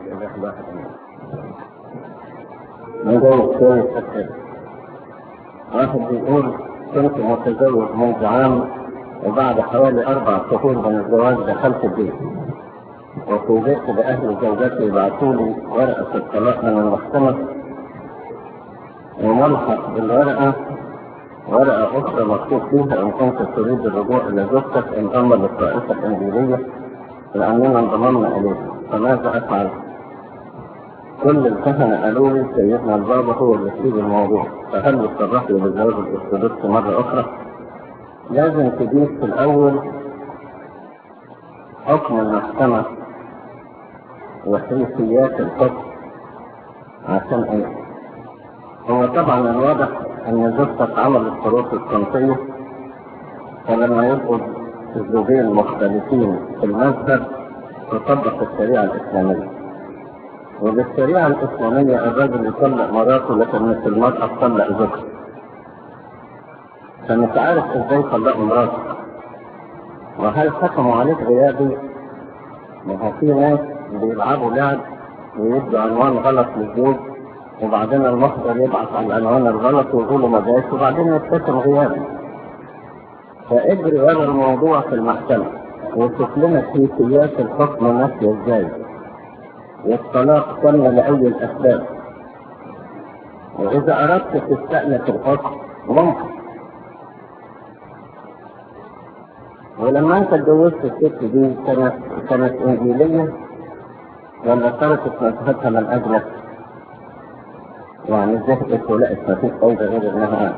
إله واحد من جوه كويس أكثر واحد بيقول كنت متزوج منذ عام وبعد حوالي أربع شهور من الزواج دخلت البيت وفوجئت بأهل زوجتي بعثوا لي ورقة الطلاق من المحكمة وملحق بالورقة ورقة أخرى مكتوب فيها إن كنت تريد الرجوع إلى زوجتك انضم للطائفة الإنجيلية لأننا انضممنا إليه فماذا أفعل؟ كل الكهنة قالوا لي سيدنا البابا هو اللي يسيب الموضوع فهل يصرح لي بالزواج الأرثوذكسي مرة أخرى؟ لازم تضيف في الأول حكم المحكمة وحيثيات الحكم عشان ايه؟ هو طبعا الواضح ان زوجتك عملت شروط الصنفية فلما يبقوا الزوجين مختلفين في المذهب تطبق الشريعة الإسلامية وبالشريعة الإسلامية الرجل يطلق مراته لكن مش المرأة تطلق زوجها فمش عارف ازاي طلقوا مراته وهل حكموا عليك غيابي؟ ما هو في ناس بيلعبوا لعب ويدوا عنوان غلط للزوج وبعدين المخبر يبعث على العنوان الغلط ويقولوا ما جاش وبعدين يتكتم غيابي فاجري ورا الموضوع في المحكمة وشوف لنا كيفيات الحكم ماشية ازاي والطلاق تم لأي الأسباب وإذا أردت تستأنف الحكم ممكن ولما انت اتجوزت الست دي كانت كانت انجيليه ولا تركت مذهبها من اجلك؟ يعني زهقت ولقت ما فيش فايده غير انها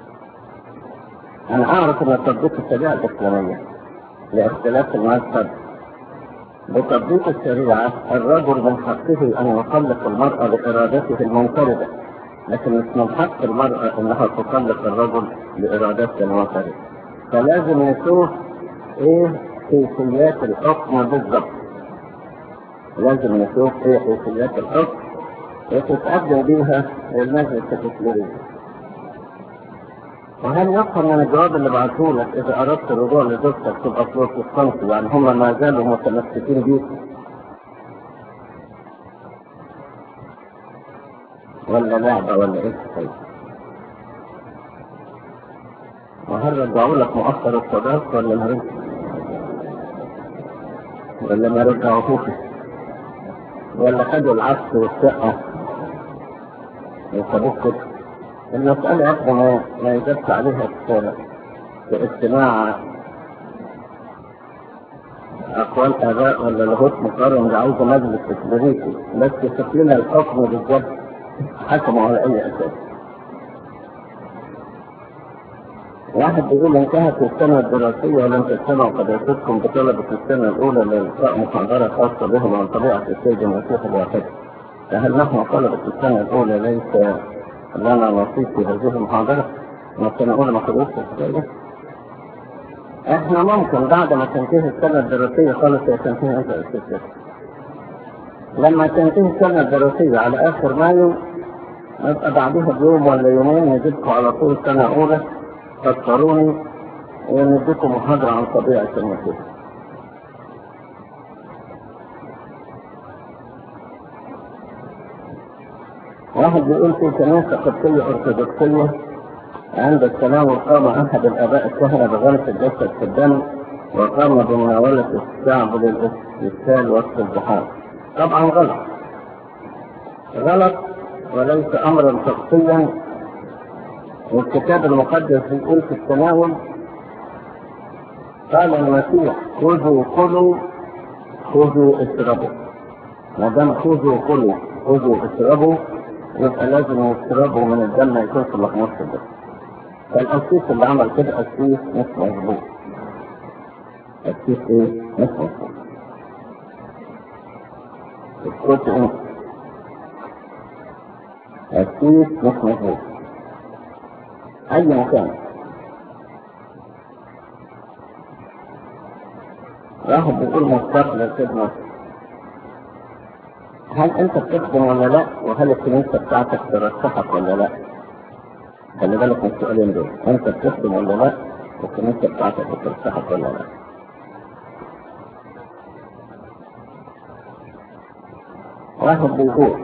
انا اعرف ان تطبيق الشريعه الاسلاميه لاختلاف المذهب بتطبيق الشريعه الرجل من حقه ان يطلق المراه بارادته المنفرده لكن مش من حق المراه انها تطلق الرجل بارادتها المنفرده فلازم نشوف ايه كيفيات الحكم بالضبط لازم نشوف ايه كيفيات الحكم وتتقدم بيها للمجلس التكليفي وهل يفهم من الجواب اللي بعته لك اذا اردت الرجوع لزوجتك تبقى بروتستانتي يعني هم ما زالوا متمسكين بيك ولا لعبه ولا ايه طيب وهل رجعوا لك مؤخر الصداق ولا ما رجعوا؟ ولا ما رجعوهوش؟ ولا خدوا العفش والشقة وسابوك كده؟ المسألة يبقى ما ما يجبش عليها في في اجتماع أقوال آباء ولا لغوت مقارن ده عاوزة مجلس تكبيريتي بس يشوف لنا الحكم بالظبط حكموا على أي أساس. واحد بيقول انتهت السنة الدراسية ولم تجتمعوا قضيتكم بطلبة السنة الأولى لإلقاء محاضرة خاصة بهم عن طبيعة السيد المسيح الواحد فهل نحن طلبة السنة الأولى ليس لنا نصيب في هذه المحاضرة؟ ما السنة الأولى ما خدوش الحكاية احنا ممكن بعد ما تنتهي السنة الدراسية خالص هي تنتهي انت استاذ لما تنتهي السنة الدراسية على آخر مايو نبقى بعدها بيوم ولا يومين نجيبكم على طول سنة أولى فكروني ونديكم محاضرة عن طبيعة المسيح واحد بيقول في كنيسة قبطية أرثوذكسية عند التناول قام أحد الآباء الكهنة بغرس الجسد في الدم وقام بمناولة الشعب للاستسهال وسط البحار طبعا غلط غلط وليس أمرا شخصيا والكتاب المقدس بيقول في التناول قال المسيح خذوا كلوا خذوا اشربوا ما دام خذوا كلوا خذوا اشربوا يبقى لازم يشربوا من الدم ما يكونش مخموس في الدم فالقسيس اللي عمل كده قسيس مش مظبوط قسيس ايه؟ مش مظبوط اسكت انت قسيس مش مظبوط اي مكان واحد بيقول مستقبل الخدمة هل انت بتخدم ولا لا وهل الكنيسة بتاعتك ترشحك ولا لا خلي بالك من السؤالين دول انت بتخدم ولا لا والكنيسة بتاعتك بترشحك ولا لا واحد بيقول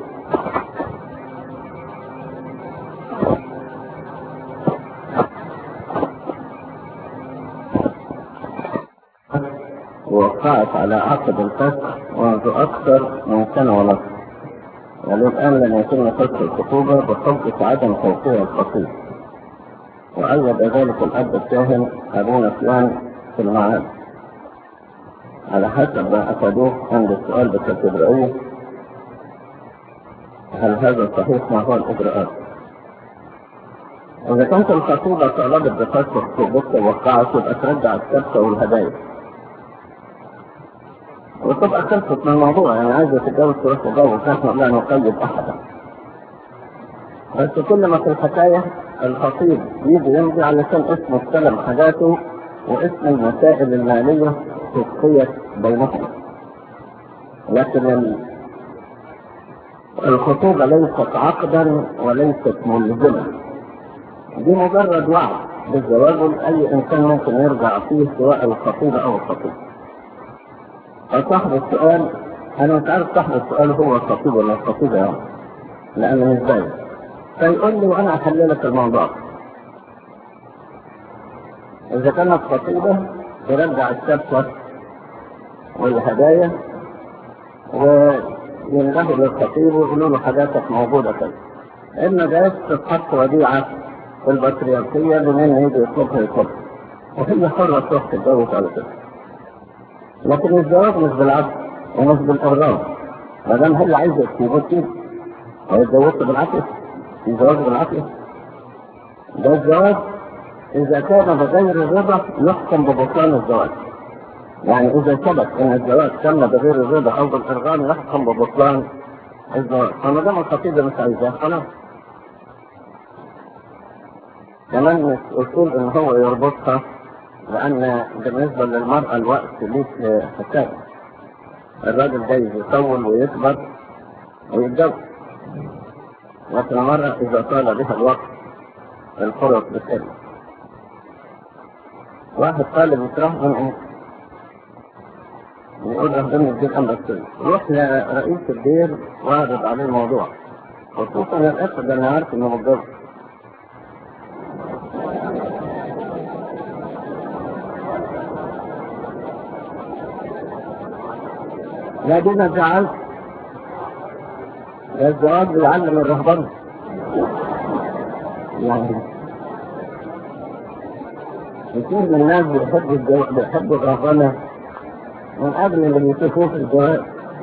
وقعت على عقد الفسخ منذ أكثر من سنة ونصف وللآن لم يتم فسخ الخطوبة بحجة عدم توقيع الخطيب وأيد ذلك الأب الكاهن أبونا فلان في المعاد على حسب ما أفادوه عند السؤال بالكاتدرائية هل هذا صحيح ما هو الإجراءات؟ إذا كانت الخطيبة طلبت بفسخ خطوبتها وقعت يبقى ترجع الكبسة والهدايا وتبقى خلصت من الموضوع يعني عايزة تتجوز تروح تتجوز نحن لا نقيد أحدا بس كل ما في الحكاية الخطيب يجي يمضي علشان اسمه استلم حاجاته واسم المسائل المالية تسقيت بينهم لكن الخطوبة ليست عقدا وليست ملزمة دي مجرد وعد بالزواج أي إنسان ممكن يرجع فيه سواء الخطيبة أو الخطيب فصاحب السؤال أنا مش عارف صاحب السؤال هو الخطيب ولا الخطيبة يعني لأنه مش باين فيقول لي وأنا أحل لك الموضوع إذا كانت خطيبة ترجع الشبكة والهدايا وينبهوا للخطيب ويقولوا له حاجاتك موجودة كده إما جايز تتحط وديعة في البطريركية بمن يجي يطلبها يطلبها وهي حرة تروح تتجوز على كده لكن الزواج مش بالعكس ومش بالإرغام ما دام هي عايزة تجوز كده هيتجوزت بالعكس الزواج بالعكس ده الزواج إذا كان بغير الرضا يحكم ببطلان الزواج يعني إذا ثبت أن الزواج تم بغير الرضا أو بالإرغام يحكم ببطلان الزواج فما دام الخطيبة مش عايزاه خلاص كمان مش أصول إن هو يربطها لأن بالنسبة للمرأة الوقت ليس حساب الراجل جاي يطول ويكبر ويتجوز لكن المرأة إذا طال بها الوقت الفرص بتقل واحد طالب يتراح من ايه؟ يقول ربنا يديك امر السر يروح لرئيس الدير واعرض عليه الموضوع خصوصا الاخ ده انا عارف انه متجوز لا دي ما زعلت ده الزواج بيعلم الرهبنه يعني كثير من الناس بيحبوا الجو... بيحبوا الرهبنة من قبل اللي بيشوفوه في الجواز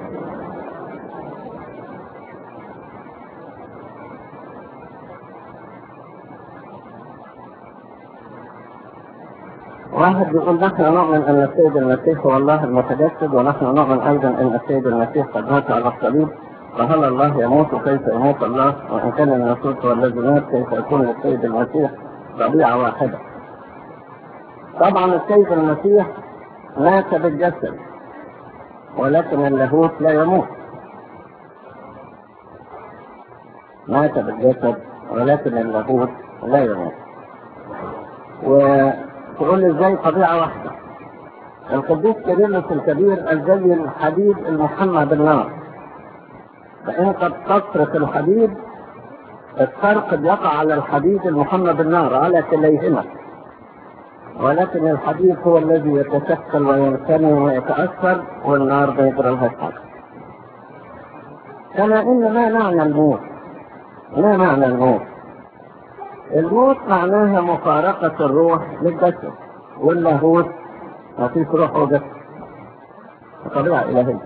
واحد بيقول نحن نؤمن ان السيد المسيح هو الله المتجسد ونحن نؤمن ايضا ان السيد المسيح قد مات على الصليب فهل الله يموت وكيف يموت الله وان كان المسيح هو الذي مات كيف يكون للسيد المسيح طبيعه واحده طبعا السيد المسيح مات بالجسد ولكن اللاهوت لا يموت مات بالجسد ولكن اللاهوت لا يموت وتقول ازاي طبيعة واحدة القديس كيرلس الكبير الجلي الحديد المحمى بالنار فإن قد تصرف الحديد الفرق بيقع على الحديد المحمى بالنار على كليهما ولكن الحديد هو الذي يتشكل وينثني ويتأثر والنار بيجرى لها حاجة كما إن ما معنى الموت ما معنى الموت الموت معناها مفارقة الروح للجسد واللاهوت ما فيش روح وجسد طبيعة إلهية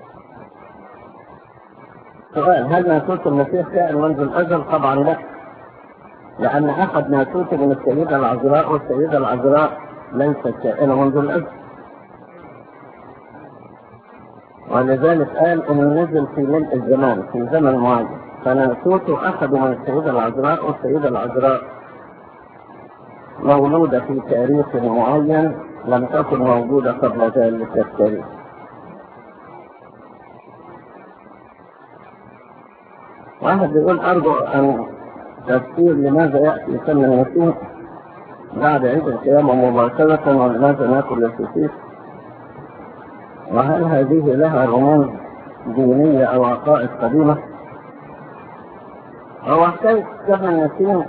سؤال هل ناسوت المسيح كائن منذ الأزل؟ طبعا لا لأن أحد ناسوت من السيدة العذراء والسيدة العذراء ليست كائنة منذ الأزل ولذلك قال انه نزل في ملء الزمان في زمن معين فناسوته اخذوا من السيدة العذراء والسيدة العذراء مولودة في تاريخ معين لم تكن موجودة قبل ذلك التاريخ واحد يقول أرجو أن تفسير لماذا يأتي سن المسيح بعد عيد القيامة مباشرة ولماذا ناكل الفسيخ وهل هذه لها رموز دينية أو عقائد قديمة هو حكاية شهر النسيم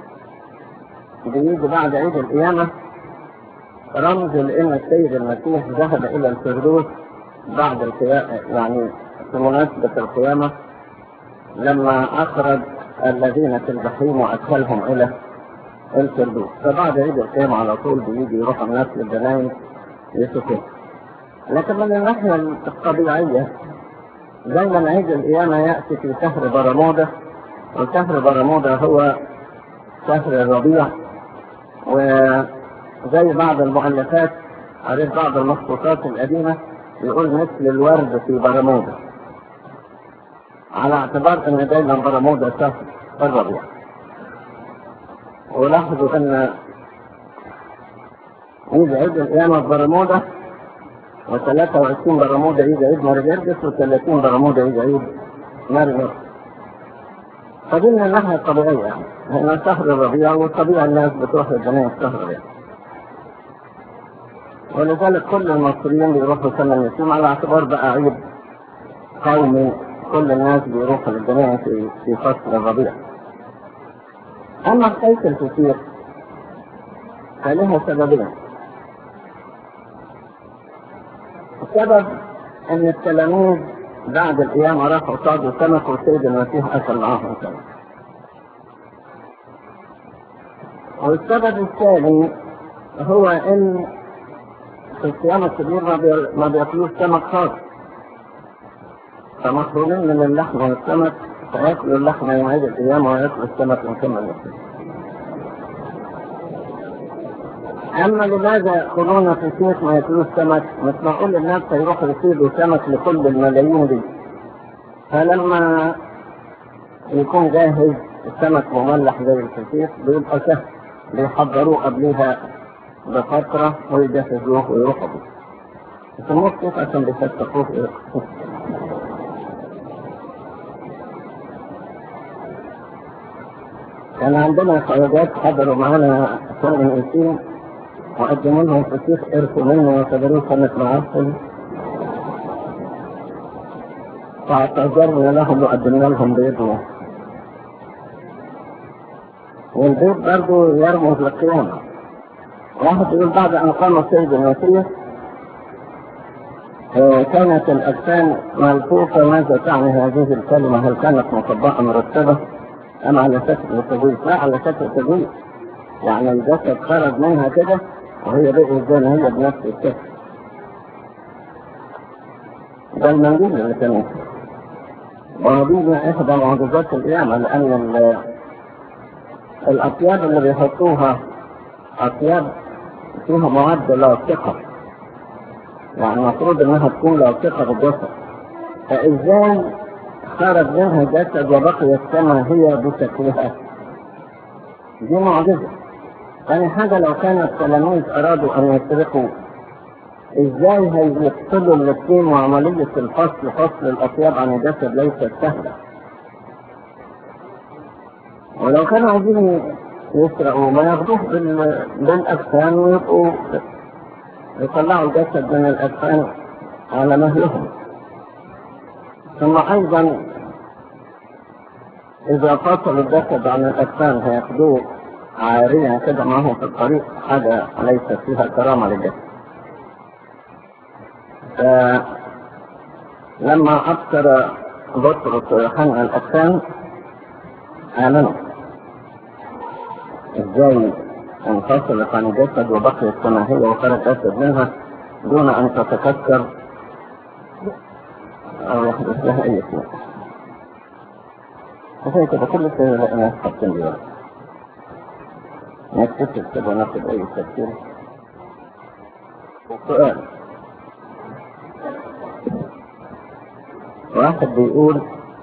بيجي بعد عيد القيامة رمز لأن السيد المسيح ذهب إلى الفردوس بعد القيامة يعني في مناسبة القيامة لما أخرج الذين في الجحيم وأدخلهم إلى الفردوس فبعد عيد القيامة على طول بيجي يروح الناس للجناين يشوفون لكن من الناحية الطبيعية دايما عيد القيامة يأتي في شهر برمودا وشهر برمودا هو شهر الربيع وزي بعض المؤلفات قريت بعض المخطوطات القديمة يقول مثل الورد في برمودا على اعتبار ان دايما برمودا شهر الربيع ولاحظوا ان يجي عيد القيامة في برمودا و23 برمودا يجي عيد مارجردس و30 برمودا يجي عيد مريم فدي من الناحية الطبيعية يعني هنا شهر الربيع والطبيعي الناس بتروح للجميع في شهر الربيع ولذلك كل المصريين بيروحوا سنة النسيم على اعتبار بقى عيد قومي كل الناس بيروحوا للجميع في في فصل الربيع أما حكاية الفطير فلها سببين السبب ان التلاميذ بعد القيامة راحوا صادوا سمك والسيد المسيح أكل معاهم سمك. والسبب الثاني هو ان في الصيام الكبير ما, بي... ما بياكلوش سمك خالص. فمحرومين من اللحم والسمك فياكلوا اللحم يوم عيد القيامة وياكلوا السمك يوم كم النسيم. أما لماذا يأكلون في سيخ ما يأكلوش سمك؟ مش معقول الناس هيروحوا يصيدوا سمك لكل الملايين دي. فلما يكون جاهز السمك مملح زي الفسيخ بيبقى سهل بيحضروه قبلها بفترة ويجهزوه ويروحوا بيه. يسموه كيف عشان بيفتحوه كان عندنا خواجات حضروا معانا سنة الانسين وقدموا لهم فسيخ قرفوا منه واعتبروه كانت معفن فاعتذرنا لهم وقدمنا لهم بيض والبيض برضه يرمز للقيامة واحد يقول بعد أن قام السيد المسيح كانت الأجسام ملفوفة ماذا تعني هذه الكلمة هل كانت مطبقة مرتبة أم على شكل تجويز؟ لا على شكل تجويز يعني الجسد خرج منها كده وهي بقي زي ما هي بنفس الشكل ده المنجيل اللي كان وهذه إحدى معجزات القيامة لأن الأطياب اللي بيحطوها أطياب فيها مواد لاصقة يعني المفروض إنها تكون لاصقة بالجسد فإزاي خرج منها جسد وبقيت كما هي بشكلها دي معجزة ثاني حاجة لو كان التلاميذ أرادوا أن يسرقوا إزاي هيفصلوا الاثنين وعملية الفصل فصل الأطياب عن الجسد ليست سهلة ولو كانوا عايزين يسرقوا ما ياخدوه بال... بالأجسام ويبقوا يطلعوا الجسد من الأجسام على مهلهم ثم أيضا إذا فصلوا الجسد عن الأجسام هياخدوه عاريا كده معهم في الطريق حاجة ليست فيها كرامة للجسد فلما أبصر بطرس ويوحنا الأجسام آمنوا إزاي انفصلت عن الجسد وبقيت كما هي وخرج جسد منها دون أن تتكسر أو يحدث لها أي شيء. عشان كده كل شيء لقينا حاطين دلوقتي. نكتشف كده ناخد أي تفكير. سؤال واحد بيقول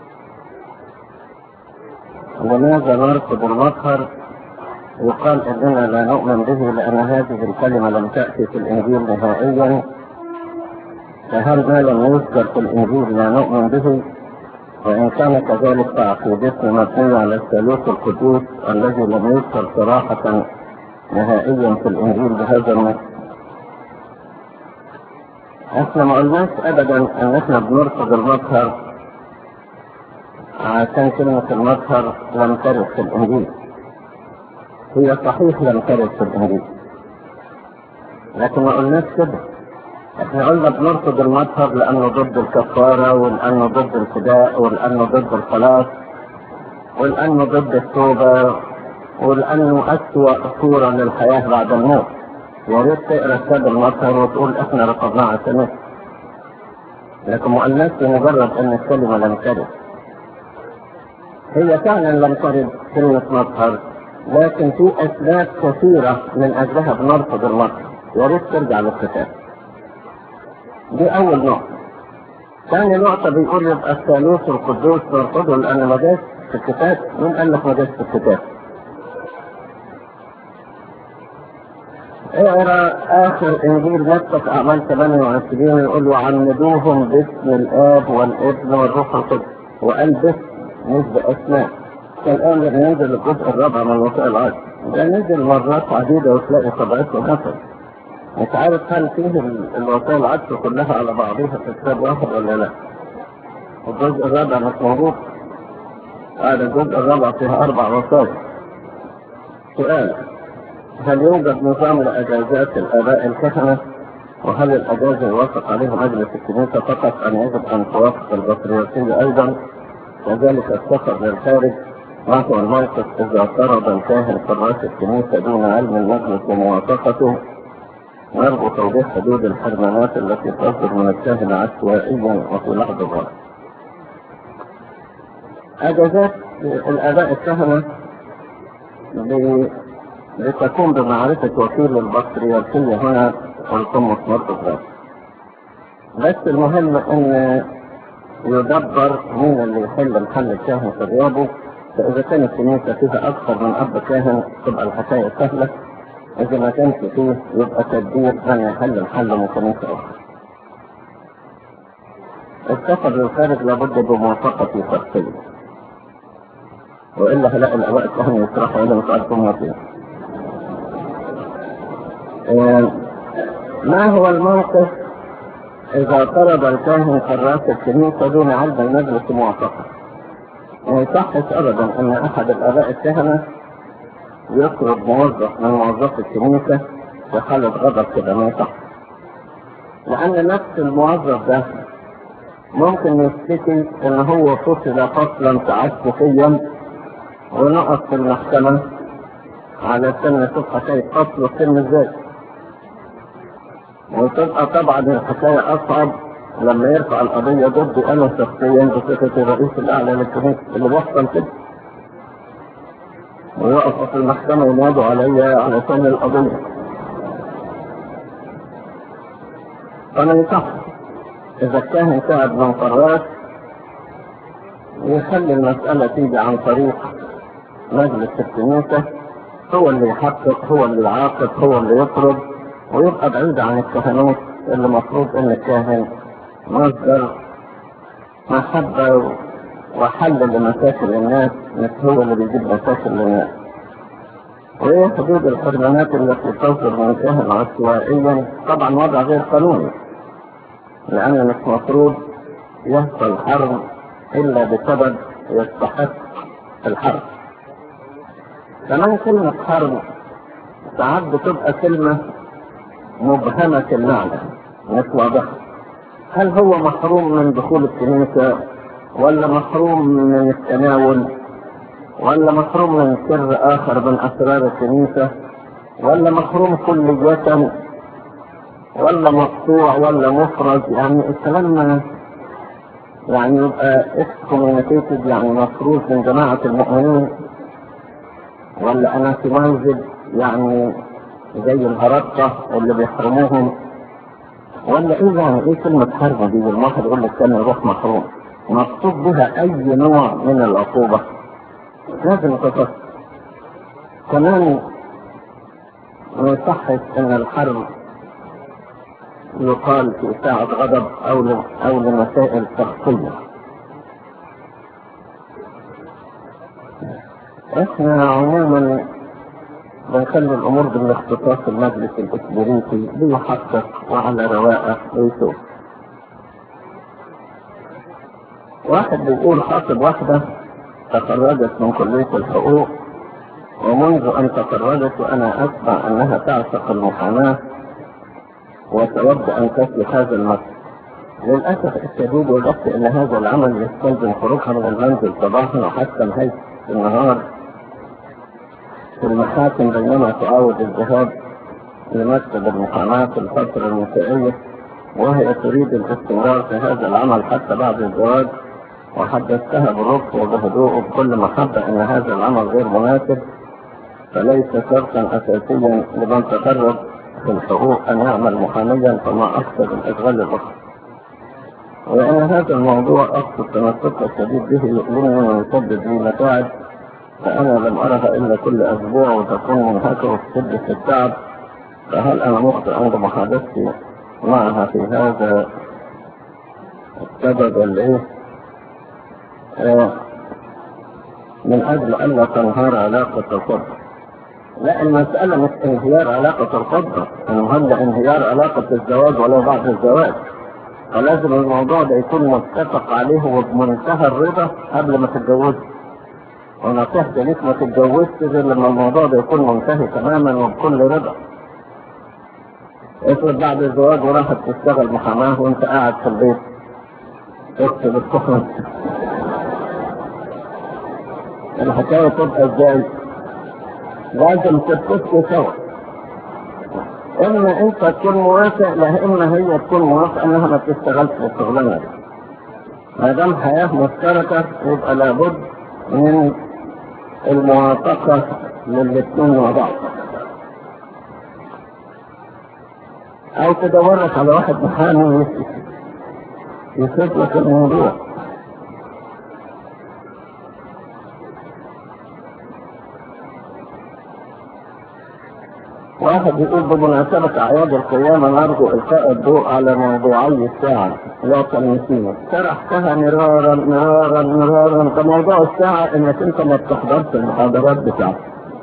لماذا نرفض المظهر يقال اننا لا نؤمن به لان هذه الكلمه لم تاتي في الانجيل نهائيا فهل ما لم يذكر في الانجيل لا نؤمن به وان كان كذلك فعقيدتنا مبنيه على الثالوث القدوس الذي لم يذكر صراحه نهائيا في الانجيل بهذا النص احنا ما قلناش ابدا ان احنا بنرفض المظهر عشان كلمة المظهر لم ترد في الانجيل هي صحيح لم ترد في الانجيل لكن ما قلناش كده احنا قلنا بنرفض المظهر لانه ضد الكفارة ولانه ضد الفداء ولانه ضد الخلاص ولانه ضد التوبة ولانه اسوأ صورة للحياة بعد الموت يا ريت تقرا كتاب المظهر وتقول احنا رفضناه عشان لكن ما قلناش بمجرد ان الكلمة لم ترد هي فعلا لم ترد كلمة مظهر لكن في اسباب كثيرة من اجلها بنرفض المظهر يا ريت ترجع للكتاب دي اول نقطة ثاني نقطة بيقول يبقى الثالوث القدوس نرفضه لان ما جاش في الكتاب مين قال لك ما جاش في الكتاب؟ اقرا اخر انجيل متى في اعمال 28 يقول وعمدوهم باسم الاب والابن والروح القدس وقال باسم مش باسماء فالان لما ينزل الجزء الرابع من وسائل العصر ده نزل مرات عديده وتلاقي طبيعته مثلا مش عارف هل فيه الوسائل العصر كلها على بعضها في كتاب واحد ولا لا الجزء الرابع مش موجود هذا الجزء الرابع فيها اربع وسائل سؤال هل يوجد نظام لأجازات الآباء الكهنة وهل الأجازة يوافق عليها مجلس الكنيسة فقط أم يجب أن توافق البطريركية أيضا وذلك السفر للخارج ما هو الموقف إذا اعترض الكاهن حراس الكنيسة دون علم المجلس وموافقته نرجو توضيح حدود الحرمانات التي تصدر من الكاهن عشوائيا وفي لحظة غلط. أجازات الآباء الكهنة لتكون بمعرفة وكيل البطريركية هنا والقمة مرتضى بس المهم ان يدبر مين اللي يحل محل الكاهن في غيابه فاذا كانت الكنيسة فيها اكثر من اب كاهن تبقى الحكاية سهلة اذا ما كانش فيه يبقى تدبير من يحل محل من كنيسة اخرى السفر للخارج لابد بموافقة شخصية والا هلاقي الاباء الكهنة يسرحوا الى مش عارفين فيه ما هو الموقف إذا طلب الكاهن حراس الكنيسة دون علم المجلس موافقة؟ ما يصحش أبدا أن أحد الآباء الكهنة يطلب موظف من موظفي الكنيسة في حالة غضب كده ما يصح. لأن نفس الموظف ده ممكن يشتكي إن هو فصل فصلا تعسفيا ونقص في المحكمة علشان نشوف حكاية فصل السن ازاي. وتبقى طبعا الحكاية أصعب لما يرفع القضية ضدي أنا شخصيا بصفتي الرئيس الأعلى للكنيسة اللي بيحصل كده. ويقف في المحكمة ينادوا عليا علشان القضية. فأنا يصح إذا الكاهن تعب من قرارات يخلي المسألة تيجي عن طريق مجلس الكنيسة هو اللي يحقق هو اللي يعاقب هو اللي يطرد ويبقى بعيد عن الكهنوت اللي المفروض ان الكاهن مصدر محبة وحل لمشاكل الناس مش هو اللي بيجيب مشاكل للناس. وايه حدود الحرمانات التي تصدر من الكاهن عشوائيا طبعا وضع غير قانوني لان مش مفروض يحصل حرب الا بسبب يستحق الحرب. كمان كلمة حرب ساعات بتبقى كلمة مبهمة المعنى مش واضحة هل هو محروم من دخول الكنيسة ولا محروم من التناول ولا محروم من سر آخر من أسرار الكنيسة ولا محروم كلية ولا مقطوع ولا مفرج يعني الكلام يعني يبقى اكسكوميونيكيتد يعني مفروض من جماعة المؤمنين ولا انا منزل يعني زي الهرطة اللي بيحرموهم ولا ايه يعني ايه كلمة حرب دي الواحد يقول لك كان يروح محروم مقصود بها اي نوع من العقوبة لازم تفصل كمان ما يصحش ان الحرب يقال في ساعة غضب او او لمسائل شخصية احنا عموما بنخلي الامور بالاختصاص المجلس الاسبريتي بيحقق وعلى رواقه ويشوف واحد بيقول خاطب واحدة تخرجت من كلية الحقوق ومنذ أن تخرجت وأنا أسمع أنها تعشق المحاماة وتود أن تسلك هذا المسلك للأسف الشديد وجدت أن هذا العمل يستلزم خروجها من المنزل صباحا وحتى نهاية النهار في المحاكم بينما تعاود الذهاب لمكتب المحاماة في الفترة المسائية وهي تريد الاستمرار في هذا العمل حتى بعد الزواج وحدثتها بالرفق وبهدوء وبكل محبة أن هذا العمل غير مناسب فليس شرطا أساسيا لمن تخرج في الحقوق أن يعمل محاميا فما أكثر الأشغال الأخرى وأن هذا الموضوع أقصد تمسك الشديد به يؤلمني ويسبب لي متاعب فأنا لم أرها إلا كل أسبوع وتكون منهكة وفي شدة التعب فهل أنا مخطئ عند محادثتي معها في هذا السبب ولا إيه؟ آه من أجل ألا تنهار علاقة القدرة لا المسألة مش انهيار علاقة القدرة المهم انهيار علاقة الزواج ولو بعد الزواج فلازم الموضوع ده يكون متفق عليه وبمنتهى الرضا قبل ما تتجوز ونصيحتي ليك ما تتجوزش غير لما الموضوع ده يكون منتهي تماما وبكل رضا افرض بعد الزواج وراحت تشتغل محاماة وانت قاعد في البيت تكتب الكفر الحكاية تبقى ازاي؟ لازم تتفقوا سوا اما انت تكون موافق لا اما هي تكون موافقة انها ما تشتغلش في الشغلانة دي ما دام حياة مشتركة يبقى لابد من الموافقة للاثنين مع بعض او تدورك على واحد محامي يشوف لك الموضوع واحد يقول بمناسبة أعياد القيامة نرجو إلقاء الضوء على موضوعي الساعة لا تنسينا شرحتها مرارا مرارا مرارا فموضوع الساعة إنك أنت ما بتحضرش المحاضرات بتاعتك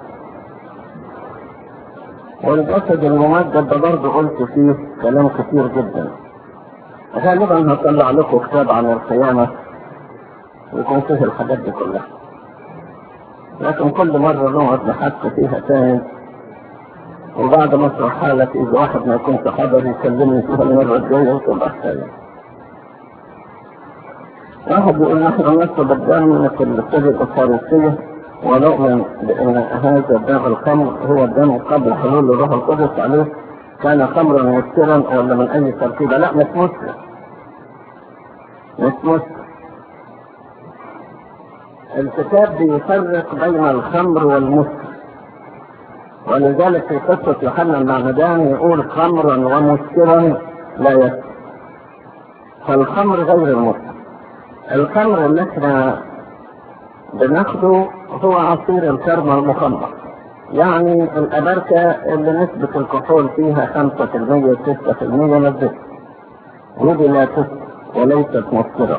والجسد الممجد ده برضه قلت فيه كلام كتير جدا غالبا هطلع لكم كتاب عن القيامة يكون فيه الحاجات دي كلها لكن كل مرة نقعد نحكي فيها تاني وبعد ما اشرح لك اذا واحد ما يكونش حضر يكلمني فيها المرة الجاية وتبقى حكاية. واحد بيقول نحن نكتب الدم في الطرق الفارسية ونؤمن بأن هذا الدم الخمر هو الدم قبل حلول الروح القدس عليه كان خمرا مسكرا ولا من أي تركيبة لا مش مسكر مش مسكر الكتاب بيفرق بين الخمر والمسكر ولذلك في قصة يوحنا المعمدان يقول خمرا ومسكرا لا يسكر فالخمر غير المسكر الخمر اللي احنا بناخده هو عصير الكرمة المخمر يعني الأبركة اللي نسبة الكحول فيها خمسة في المية ستة في المية نزلت ودي لا تسكر وليست مسكرة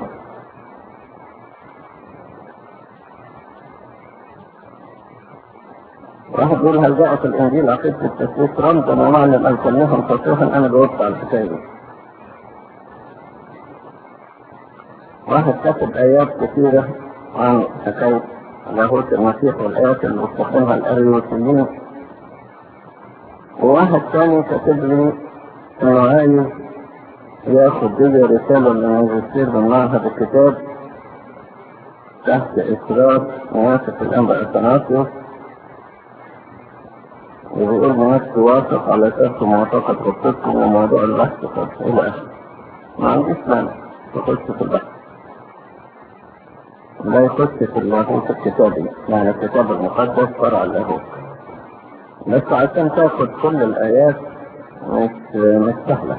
واحد يقول هل جاء في الانجيل عقيدة التثبيت رمزا ومعنى ان كلهم تصريحا انا جاوبت على الحكايه دي. واحد كتب ايات كثيرة عن حكاية لاهوت المسيح والايات اللي بيستخدمها الاريوسيين وواحد ثاني كتب لي انه عايز ياخد دي رسالة للماجستير من معهد الكتاب تحت اشراف موافق الانبا اثناسيوس وبيقول بنفسه واثق على اساس موافقة خطتكم وموضوع البحث خالص الى اخره. ما عنديش مانع تخش في البحث. لا يخش في اللاهوت الكتابي يعني الكتاب المقدس فرع اللاهوت. بس عشان تاخد كل الايات مش مش سهلة.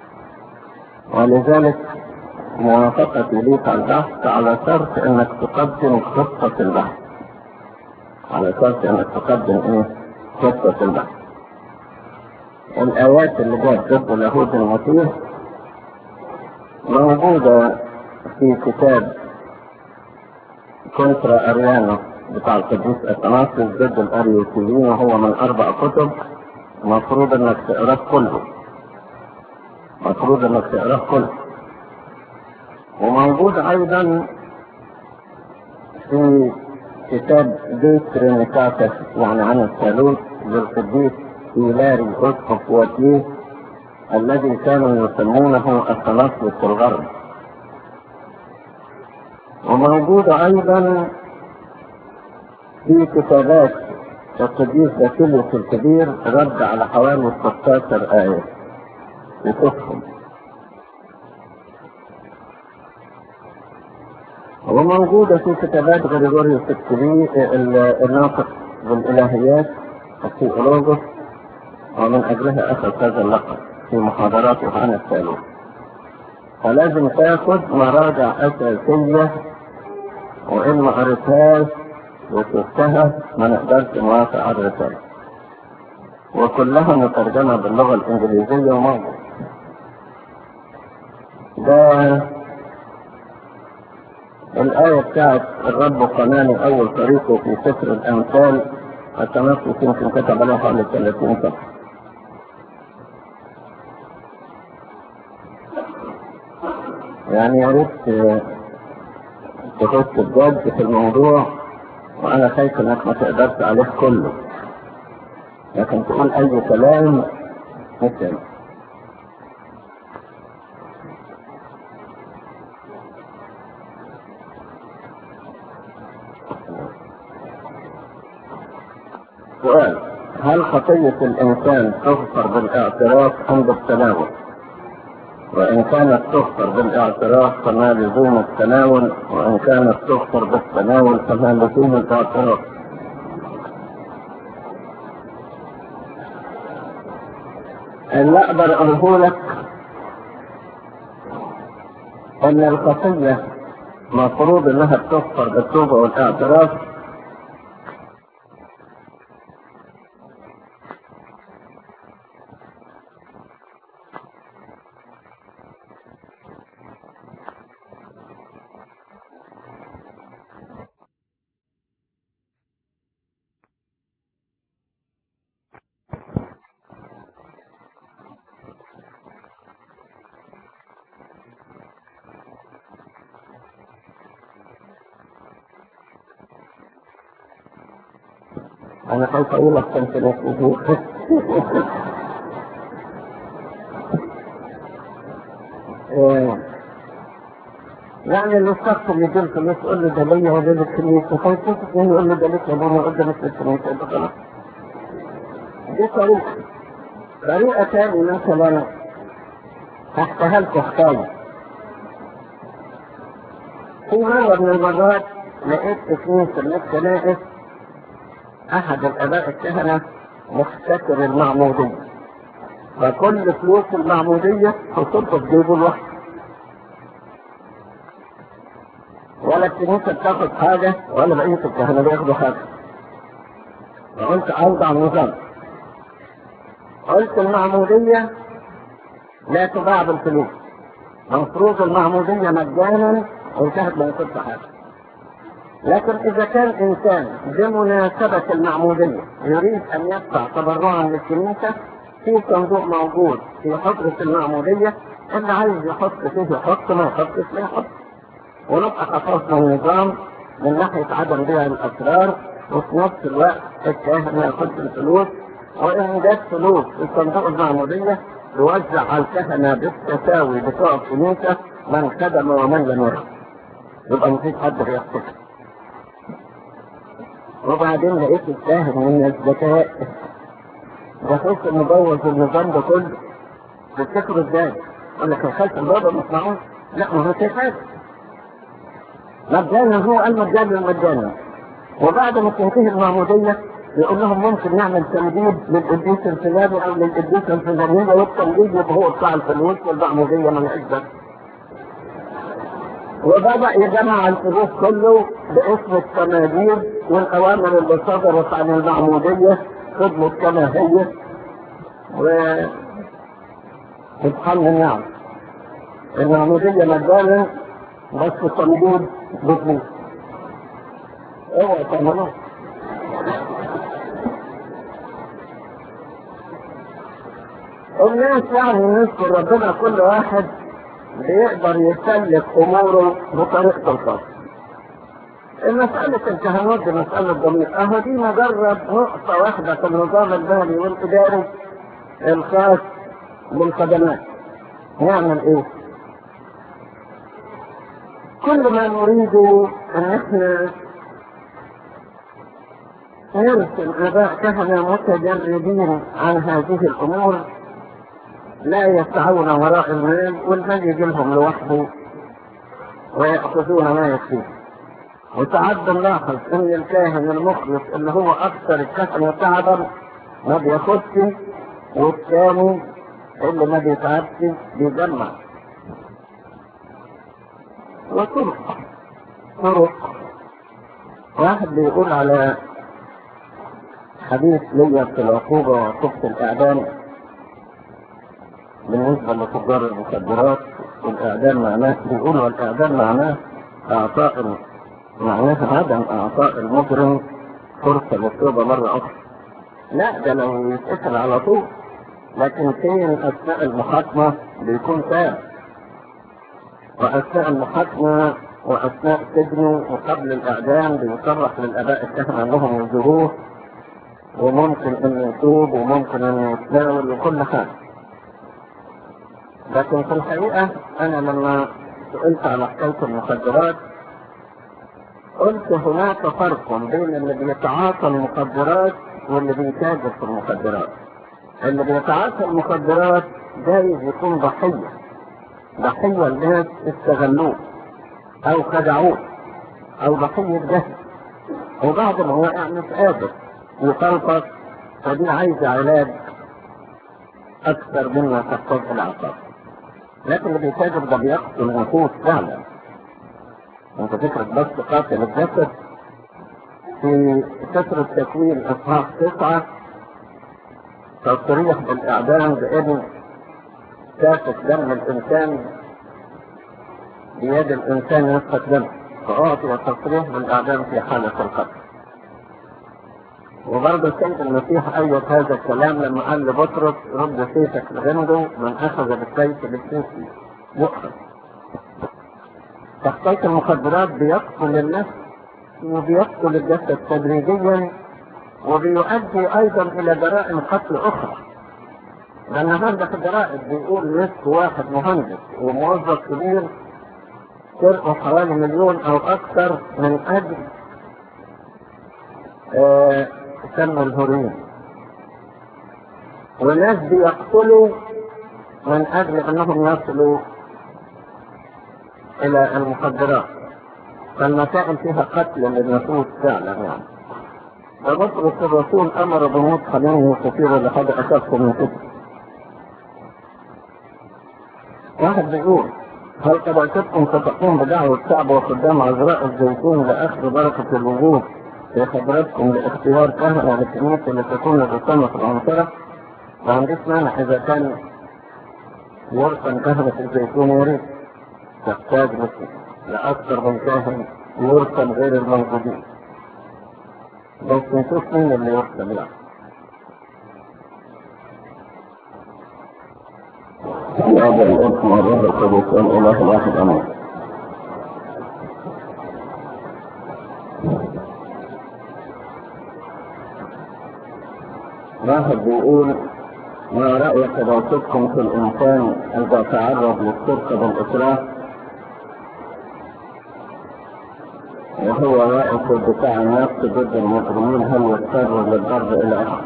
ولذلك موافقتي ليك على البحث على شرط انك تقدم خطة البحث. على شرط انك تقدم ايه؟ خطة البحث الآيات اللي جاءت ضد اليهود المسيح موجودة في كتاب كونترا أريانو بتاع القديس اثناسيوس ضد الاريوسيين وهو من اربع كتب المفروض انك تقراه كله المفروض انك تقراه كله وموجود ايضا في كتاب دي ترينيكاتس يعني عن الثالوث للقديس إيلاري أسقف واتيه الذي كانوا يسمونه التنصت في الغرب وموجود أيضا في كتابات القديس باسيليوس الكبير رد على حوالي 16 آية وكتبهم وموجودة في كتابات غريغوريوس الكبير الناطق بالإلهيات الثيولوجوس ومن أجلها أخذ هذا اللقب في محاضراته عن الثالوث فلازم تاخد مراجع أساسية وإن ما قريتهاش وشفتها ما نقدرش نوافق على الرسالة وكلها مترجمة باللغة الإنجليزية وموجود ده الآية بتاعت الرب قناني أول طريقه في سفر الأمثال التنفس يمكن كتب عليها حوالي 30 سنة يعني يا ريت تخش بجد في الموضوع وأنا خايف إنك ما تقدرش عليه كله لكن تقول أي كلام مثل سؤال هل خطية الإنسان تغفر بالاعتراف أم بالتناول؟ وإن كانت تغفر بالاعتراف فما لزوم التناول وإن كانت تغفر بالتناول فما لزوم الاعتراف اللي أقدر أقوله لك أن الخطية مفروض إنها تغفر بالتوبة والاعتراف انا خايف اقول لك كنت نفسه يعني اللي الشخص اللي يدير فلوس يقول له ده ليا ولا للكنيسه فيتصل يعني يقول له ده ليك يا بابا قدامك للكنيسه ده خلاص دي طريقه طريقه تاني مثلا هحكيها لكم حكايه في مرة من المرات لقيت في كنيسة من الكنائس احد الاباء الكهنة مفتكر المعمودية فكل فلوس المعمودية تصب في جيبه لوحده ولا الكنيسة بتاخد حاجة ولا بقية الكهنة بياخدوا حاجة فقلت اوضع نظام قلت المعمودية لا تباع بالفلوس مفروض المعمودية مجانا وانتهت ما ياخدش حاجة لكن إذا كان إنسان بمناسبة المعمودية يريد أن يدفع تبرعا للكنيسة في صندوق موجود في حجرة المعمودية اللي عايز يحط فيه يحط ما يحطش ما يحط ونبقى خصصنا النظام من ناحية عدم بيع الأسرار وفي نفس الوقت الكاهن ياخد الفلوس وإن جت فلوس في صندوق المعمودية يوزع على الكهنة بالتساوي بتوع الكنيسة من خدم ومن لم يخدم يبقى مفيش حد بيحتفل وبعدين لقيت الساهم من الذكاء بخش مبوظ النظام ده كله تفتكروا ازاي؟ اقول لك خلف البابا ما اسمعوش لا ما هو كفايه مجانا هو قال مجانا مجانا وبعد ما تنتهي المعموديه يقول لهم ممكن نعمل تمديد للقديس الفلاني او للقديس الفلانيه والتمديد يبقى هو بتاع الفلوس والمعموديه من عزه وبدأ يجمع الفلوس كله باسم التماديد والأوامر اللي صدرت عن المعمودية فضلت كما هي و سبحان النعم المعمودية مجانا بس التمديد بفلوس اوعوا تعملوه الناس يعني نذكر ربنا كل واحد بيقدر يسلك اموره بطريقته الخاصه. المسألة الكهنوت دي مسألة ضمير، اهو دي مجرد نقطة واحدة في النظام المالي والإداري الخاص بالخدمات. نعمل ايه؟ كل ما نريده ان احنا نرسم اباء كهنة متجردين عن هذه الامور لا يسعون وراء المال والمال يجي لهم لوحده ويأخذون ما يكفيه وساعات بنلاحظ ان الكاهن المخلص اللي هو اكثر الكهنة تعبا ما بياخدش والثاني اللي ما بيتعبش بيجمع وطرق طرق واحد بيقول على حديث ليا في العقوبة وعقوبة الإعدام بالنسبة لتجار المخدرات الإعدام معناه بيقولوا الإعدام معناه إعطاء معناه عدم إعطاء المجرم فرصة للتوبة مرة أخرى لا ده لو يتقتل على طول لكن فين أثناء المحاكمة بيكون تاب وأثناء المحاكمة وأثناء سجنه وقبل الإعدام بيصرح للآباء الكهنة أنهم يزوروه وممكن أن يتوب وممكن أن يتناول وكل حاجة لكن في الحقيقة أنا لما سئلت على حكاية المخدرات قلت هناك فرق بين اللي بيتعاطى المخدرات واللي بيتاجر في المخدرات اللي بيتعاطى المخدرات جايز يكون ضحية ضحية الناس استغلوه أو خدعوه أو ضحية جهل وبعد ما وقع مش قادر يطلقك فدي عايزة علاج أكثر مما تحتاج العقاب لكن اللي بيتاجر ده بيقتل نفوس فعلا انت فكرك بس قاتل الجسد في سفر التكوين اصحاح تسعة تصريح بالاعدام بان سافك دم الانسان بيد الانسان يسفك دم فاعطي تصريح بالاعدام في حالة القتل وبرضه السيد المسيح أيد هذا الكلام لما قال لبطرس رد سيفك لغنده من أخذ بالسيف بالسيف يؤخذ تحقيق المخدرات بيقتل النفس وبيقتل الجسد تدريجيا وبيؤدي أيضا إلى جرائم قتل أخرى لأن هذا في الجرائم بيقول نصف واحد مهندس وموظف كبير سرقوا حوالي مليون أو أكثر من أجل آه سموا الهورين وناس بيقتلوا من اجل انهم يصلوا الى المخدرات فالمسائل فيها قتل للنفوس فعلا يعني وبطرس الرسول امر بموت خلينه كثيرا لقد اخذت من كتب واحد بيقول هل قبلتكم ستقوم بدعوة الشعب وقدام عذراء الزيتون لأخذ بركة الوجود في خبرتكم لاختيار كهنة للكنيسة لتكون الرسامة في العنصرة ما عنديش مانع إذا كان يرسم كهنة الزيتون يريد تحتاج لأكثر من كاهن يرسم غير الموجودين بس نشوف مين اللي يرسم يعني هذا الاسم الروح القدس الاله الواحد امين واحد بيقول ما رأي حضرتكم في الإنسان إذا تعرض للسرقة بالإسراف وهو واقف بدفاع النفس ضد المجرمين هل يضطر للضرب إلى آخره؟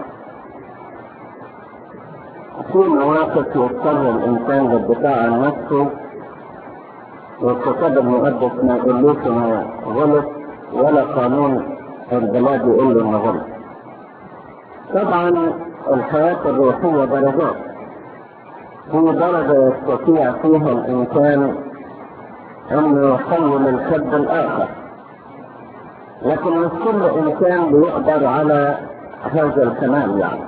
في مواقف يضطر الإنسان للدفاع عن نفسه والكتاب المقدس ما يقولوش إنه غلط ولا قانون البلاد يقول له إنه غلط. طبعا الحياة الروحية درجات في درجة يستطيع فيها الإنسان أن يحول الكذب الآخر لكن مش كل إنسان بيقدر على هذا الكمال يعني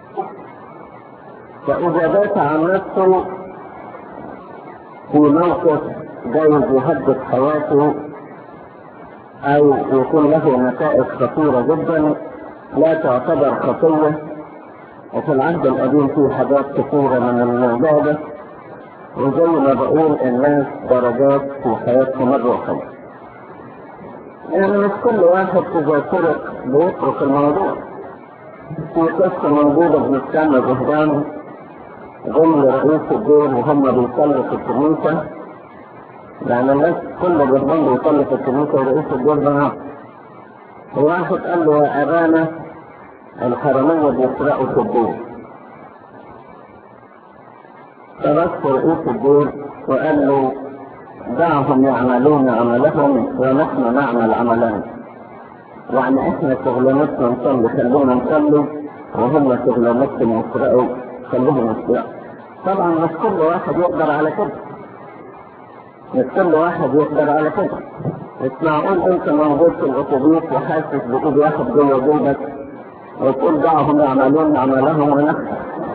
فإذا دافع عن نفسه في موقف جايز يهدد حياته أو يكون له نتائج خطيرة جدا لا تعتبر خطية وفي العهد القديم في حاجات كثيرة من الموضوع ده وزي ما بقول الناس درجات في حياتهم الروحية يعني مش كل واحد إذا سرق بيترك الموضوع في قصة موجودة بنتسمى جهران ضمن رئيس الدين وهم بيصلوا في الكنيسة يعني الناس كل جهران بيصلي في الكنيسة ورئيس الدين معاه وواحد قال له يا أبانا الحرامية بيسرقوا في الدين فبس رئيس الدين وقال له دعهم يعملون عملهم ونحن نعمل عملنا يعني احنا شغلانتنا نصلي خلونا نصلي وهم شغلانتهم يسرقوا خلوهم يسرقوا طبعا مش كل واحد يقدر على كده مش كل واحد يقدر على كده مش معقول انت موجود في الاتوبيس وحاسس بايد واحد جوه جيبك وتقول دعهم يعملون عملهم ونحن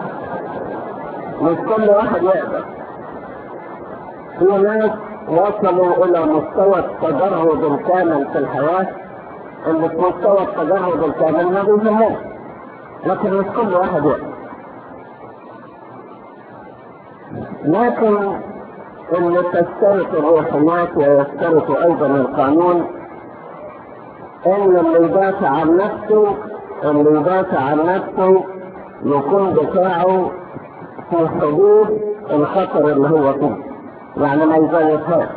مش كل واحد يقدر في ناس وصلوا الى مستوى التجرد الكامل في الحياة اللي في مستوى التجرد الكامل ما بيهموش لكن مش كل واحد يقدر لكن اللي تشترط الروحيات ويشترط ايضا القانون ان اللي يدافع عن نفسه اللي يدافع عن نفسه يكون دفاعه في حدود الخطر اللي هو فيه يعني ما يزيدهاش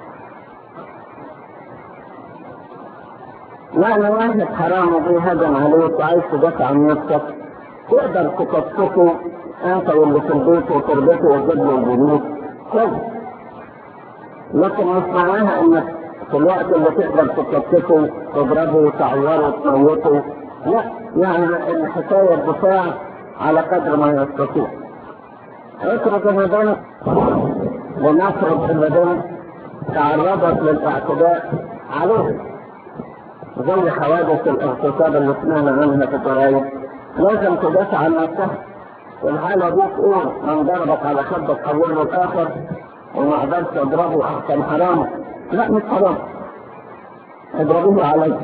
يعني واحد حرام بيهجم عليك وعايز تدافع عن نفسك تقدر تكتفه انت واللي في البيت وتربطه وتجيب له البنوك كويس لكن مش معناها انك في الوقت اللي تقدر تكتفه تضربه تعوره تموته لا يعني الحكايه الدفاع على قدر ما يستطيع اترك المدن لنفرض المدن تعرضت للاعتداء عليه زي حوادث الاغتصاب اللي سمعنا عنها في الجرايد لازم تدافع عن نفسها في الحالة دي تقول من ضربك على خدك حوله الآخر وما قدرتش اضربه احسن حرام لا مش حرام اضربوه علي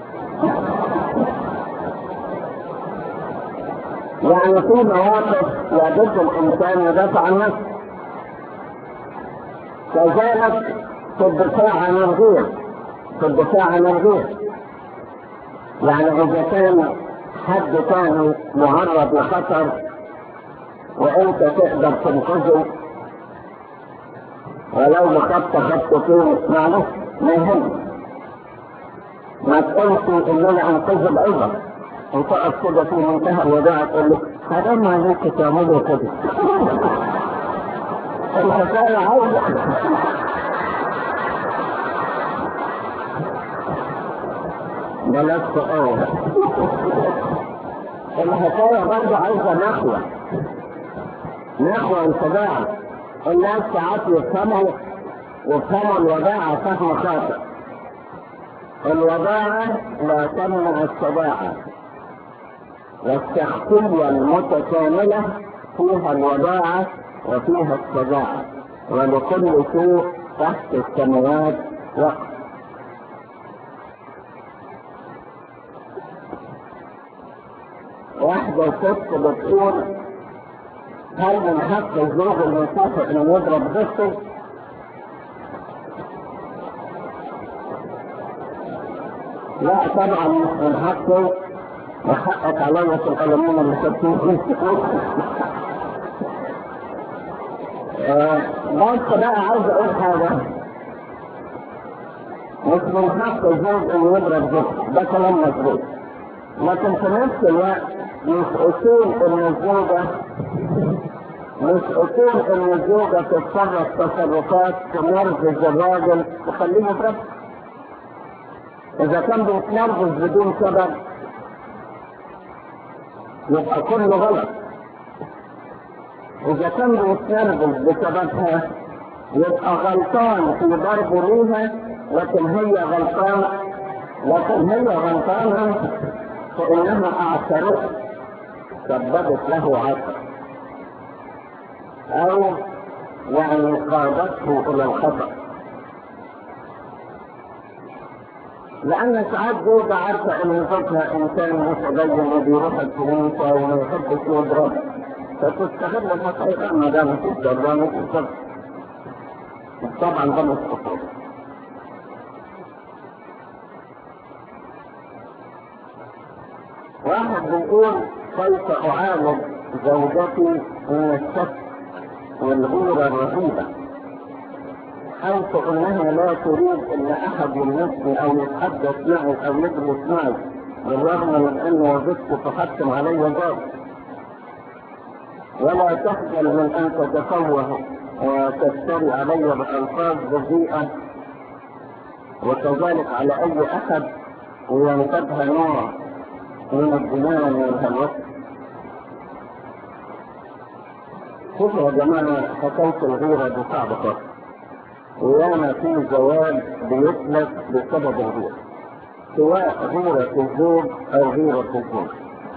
يعني في مواقف يجب الانسان يدافع عن نفسه كذلك في الدفاع عن الغير في الدفاع عن الغير يعني اذا كان حد كان معرض لخطر وانت تقدر تنقذه ولو بخط خط فيه معلش ما يهم ما تقولش ان انا انقذ ايضا وتقف كده في منتهى الوداع تقول له حرام عليك تعملوا كده الحكايه عايزه بلاش سؤال الحكايه برضه عايزه نخوه نخوه انتباه الناس ساعات يفهموا يفهموا الوداعة فهم خاطئ الوداعة لا تمنع الشجاعة والشخصية المتكاملة فيها الوداعة وفيها الشجاعة ولكل شيء تحت السماوات وقت واحدة ست بتقول هل من حق الزوج المسافر انه يضرب زوجته؟ لا طبعا مش من حقه وحقك علي في القلمين اللي كتبتوه بس بقى عايز اقول حاجة مش من حق الزوج انه يضرب زوجته ده كلام مظبوط لكن في نفس الوقت مش اصول ان الزوجة مش اصول ان الزوجة تتصرف تصرفات تنرفز الراجل تخليه يضرب اذا كان بيتنرفز بدون سبب يبقى كله غلط اذا كان بيتنرفز بسببها يبقى غلطان في ضربه ليها لكن هي غلطان لكن هي غلطانة فإنها أعثرته سببت له عثر أو يعني قادته إلى الخطأ لأن ساعات زوجة عارفة إن زوجها إنسان متدين وبيروح الكنيسة وما يحبش يضرب فتستغل الحقيقة ما دام في الضربة مش طبعا ده مش خطوة واحد بيقول كيف أعالج زوجتي من الشك والغيرة الرهيبة حيث انها لا تريد ان احد يلمسني او يتحدث معي او يجلس معي بالرغم من ان وظيفتي تحكم علي ذلك ولا تخجل من ان تتفوه وتفتري علي بالفاظ بذيئه وكذلك على اي احد وينتبه نوع من الجنان والهلوسه شوفوا يا جماعه حكايه الغيره دي صعبه خالص وياما في زواج بيتلف بسبب الغيرة سواء غيرة الزوج أو غيرة الزوج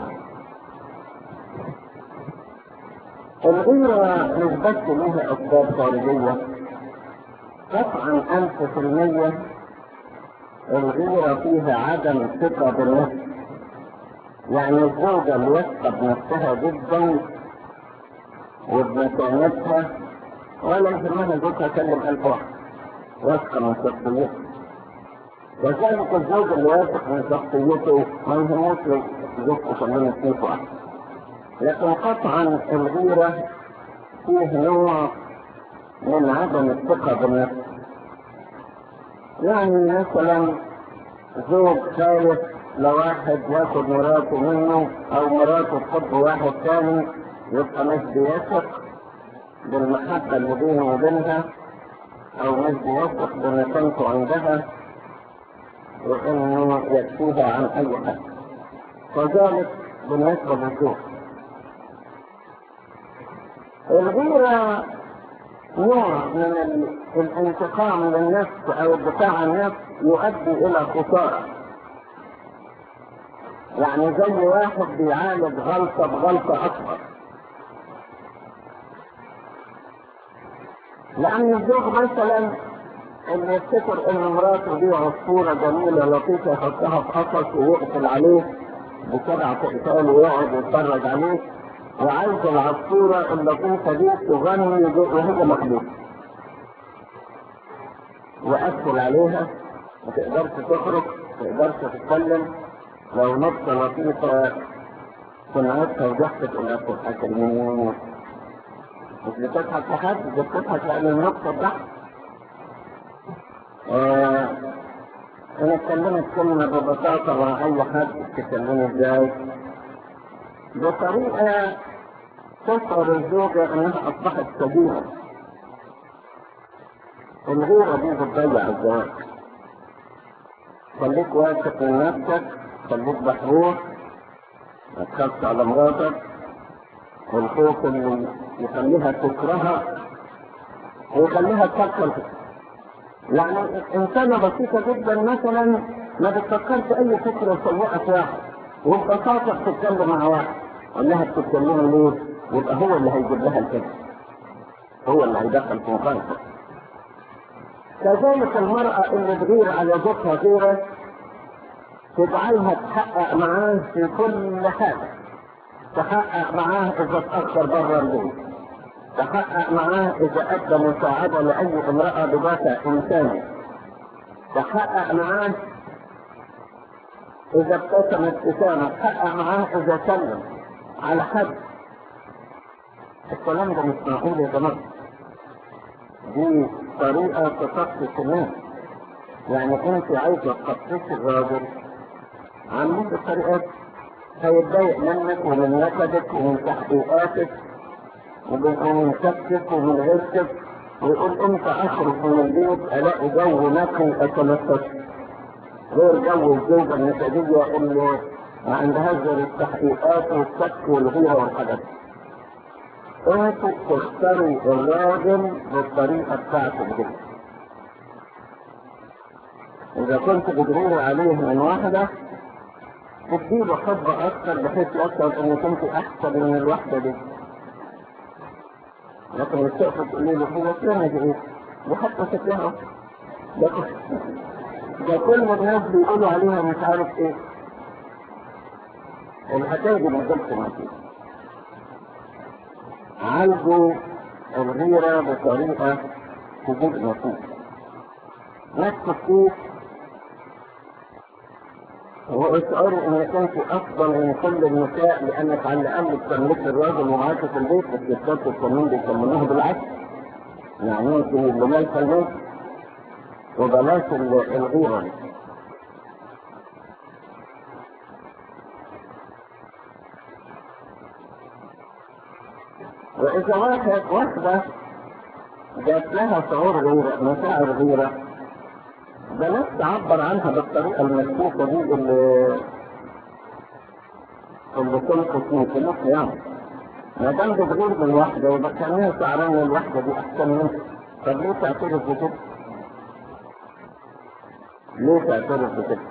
الغيرة مش بس لها أسباب خارجية قطعا ألف في المية الغيرة فيها عدم ثقة بالنفس يعني الزوجة اللي واثقة بنفسها جدا وبمكانتها ولا يهمها زوجها كلم ألف واحد واثقة من شخصيته وذلك الزوج اللي واثق من شخصيته ما يهموش زوجته كلمت فيه واحد لكن قطعا الغيرة فيه نوع من عدم الثقة بالنفس يعني مثلا زوج خايف لواحد ياخد مراته منه او مراته تحب واحد ثاني يبقى مش بيثق بالمحبة اللي بينه وبينها أو مش بيثق بمكانته عندها وإنه يكفيها عن أي حد وذلك بالنسبة للزوج الغيرة نوع من الانتقام للنفس أو الدفاع عن النفس يؤدي إلى خسارة يعني زي واحد بيعالج غلطة بغلطة أكبر لأن الزوج مثلا اللي يفتكر إن مراته دي عصفورة جميلة لطيفة يحطها في قفص ويقفل عليه بسبع تقفال ويقعد يتفرج عليه وعايز العصفورة اللطيفة دي تغني وهي مخلوقة وقفل عليها ما تقدرش تخرج ما تقدرش تتكلم لو نقطة لطيفة سمعتها وضحكت انها بتضحك المين مش بتضحك لحد دي بتضحك لان النقطة ضحك آه انا اتكلمت كلمة ببساطة مع اي حد تكلمني ازاي بطريقة تشعر الزوجة انها اصبحت كبيرة الغيرة دي بتضيع الزواج خليك واثق من نفسك خليك بحروح ما تخافش على مراتك والخوف اللي يخليها تكرهها ويخليها تفكر يعني انسانة بسيطة جدا مثلا ما بتفكرش اي فكرة سيئة في واحد وببساطة بتتكلم مع واحد قال لها بتتكلمي ليه؟ يبقى هو اللي هيجيب لها الكذب هو اللي هيدخل في مخالفة كذلك المرأة اللي تغير على زوجها غيره تجعلها تحقق معاه في كل حاجة تحقق معاه إذا تأخر بره البيت تحقق معاه إذا أدى مساعدة لأي امرأة بدافع إنساني تحقق معاه إذا ابتسم ابتسامة تحقق معاه إذا سلم على حد الكلام ده مش معقول يا جماعة دي طريقة تخصص الناس يعني انت عايزة تخصصي الراجل عندك الطريقات هيتضايق منك ومن نكدك ومن تحقيقاتك ومن شكك ومن غشك ويقول انت اخرج من البيت الاقي جو نقي اتنفس غير جو الزوجة النكدية اللي ما عندهاش غير التحقيقات والشك والغيرة والحاجات انتوا تختاروا الراجل بالطريقة بتاعتك دي اذا كنت بتغير عليه من واحدة تديله حب اكثر بحيث يشعر انك انت احسن من الوحدة دي لكن الشيخ تقولي له هو كان ايه وحتى شكلها لكن ده كل الناس بيقولوا عليها مش عارف ايه الحكايه دي ما جابش نتيجه عالجوا الغيرة بطريقة تجيب نتيجة نفس الشيء هو اشعار انك انت افضل من كل النساء لانك على الاقل بتملك الراجل ومعاك في البيت بس الستات التانيين بيكملوها بالعكس يعني انت اللي مالكه البيت وبلاش الغيرة دي وإذا واحد واحدة جات لها شعور غيرة مشاعر غيرة بلاش تعبر عنها بالطريقة المكتوبة دي اللي اللي تلقط من كلمة يعني ما دام بتغير من واحدة يبقى كان شعران الواحدة دي أحسن منها طب ليه تعترف بكده؟ ليه تعترف بكده؟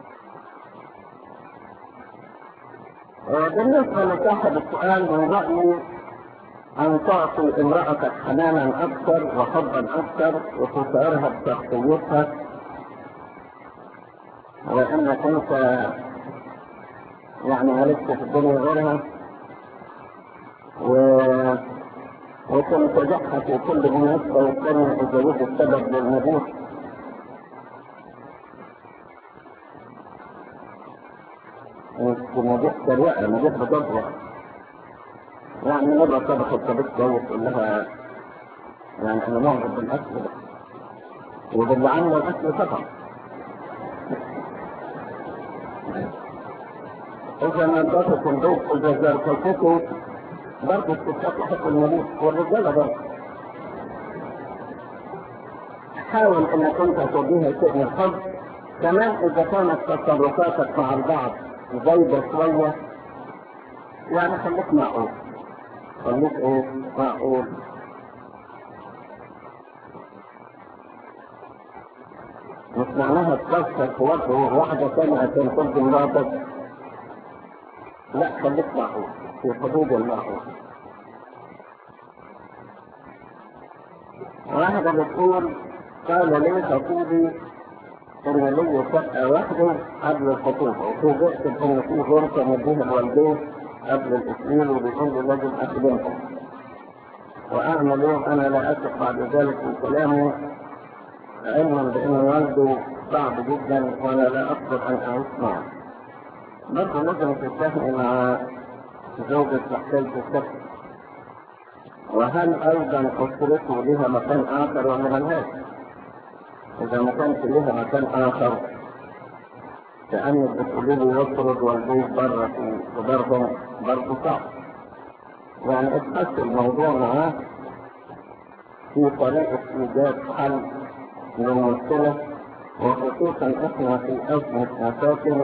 بالنسبة لصاحب السؤال من رأيي أن تعطي امرأتك حنانا أكثر وحبا أكثر وتشعرها بشخصيتها وأنك أنت يعني مالكش في الدنيا غيرها و وتنتجعها في كل مناسبة وتكون إذا السبب للنجاح مش نجاح سريع نجاح بتطلع يعني مرة طبخت طبخ كويس تقول لها يعني أنا معجب بالأكل ده وباللي عامله الأكل طبعا إذا نضفت البيت إذا زرقته برضه الستات تحط المريض والرجالة برضه حاول انك انت توجهها شيء من الحب كمان اذا كانت تصرفاتك مع البعض زايدة شوية يعني خليك معقول خليك ايه معقول مش معناها تكسر في وجه واحدة ثانية عشان ترضي مراتك لا خليك معقول في حدود المعقول واحدة بتقول قال لي خطيبي ان لي شقة واحدة قبل الخطوبة وفوجئت بان في غرفة مديها الوالدين قبل الاسئلة وبيقول لي لازم اخدمهم واعمل يوم انا لا اثق بعد ذلك في كلامه علما بان والده صعب جدا وانا لا اقدر ان اعيش معه برضه لازم تتفق مع زوجة محتاج السكن وهل ايضا اسرته لها مكان اخر ولا ملهاش اذا ما كانش لها مكان اخر كأنك بتقولي لي يطرد والبيت بره في برضه برضه صعب يعني ابحث الموضوع معاه في طريقة إيجاد حل للمشكلة وخصوصا احنا في أزمة مشاكل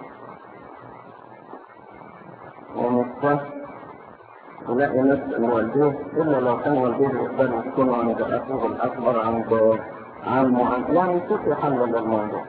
ومستشفى تلاقي نفس الوالدين إلا لو كان والديه يقدر يكون عند أخوه الأكبر عند عمه عند يعني شوفي حل للموضوع